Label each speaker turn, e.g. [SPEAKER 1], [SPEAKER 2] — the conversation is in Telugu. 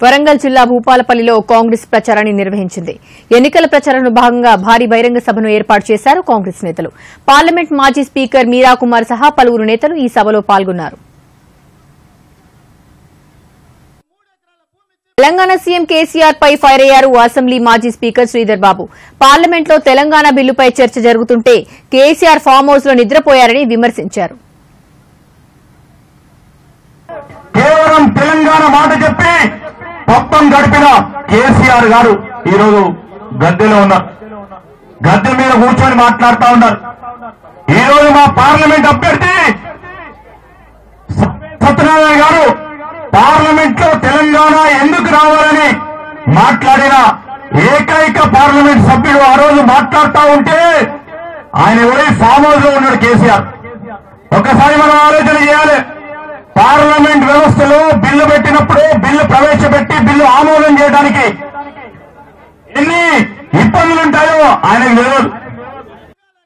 [SPEAKER 1] వరంగల్ జిల్లా భూపాలపల్లిలో కాంగ్రెస్ ప్రచారాన్ని నిర్వహించింది ఎన్నికల ప్రచారంలో భాగంగా భారీ బహిరంగ సభను ఏర్పాటు చేశారు కాంగ్రెస్ నేతలు పార్లమెంట్ మాజీ స్పీకర్ మీరా కుమార్ సహా పలువురు నేతలు ఈ సభలో పాల్గొన్నారు తెలంగాణ సీఎం కేసీఆర్ పై ఫైర్ అయ్యారు అసెంబ్లీ మాజీ స్పీకర్ శ్రీధర్ బాబు పార్లమెంట్ లో తెలంగాణ బిల్లుపై చర్చ జరుగుతుంటే కేసీఆర్ ఫామ్ హౌస్ లో నిద్రపోయారని విమర్శించారు
[SPEAKER 2] కేవలం తెలంగాణ మాట చెప్పి మొత్తం గడిపిన కేసీఆర్ గారు ఈరోజు గద్దెలో ఉన్నారు గద్దె మీద కూర్చొని మాట్లాడుతా ఉన్నారు ఈ రోజు మా పార్లమెంట్ అభ్యర్థి సత్యనారాయణ గారు పార్లమెంట్ లో తెలంగాణ ఎందుకు రావాలని మాట్లాడిన ఏకైక పార్లమెంట్ సభ్యుడు ఆ రోజు మాట్లాడుతూ ఉంటే ఆయన ఎవరి ఫామ్ హౌస్ లో ఉన్నాడు కేసీఆర్ ఒకసారి మనం ఆలోచన చేయాలి పార్లమెంట్ వ్యవస్థలో బిల్లు పెట్టినప్పుడు బిల్లు ప్రవేశపెట్టి బిల్లు ఆమోదం చేయడానికి ఎన్ని ఇబ్బందులు ఉంటాయో ఆయనకు తెలియదు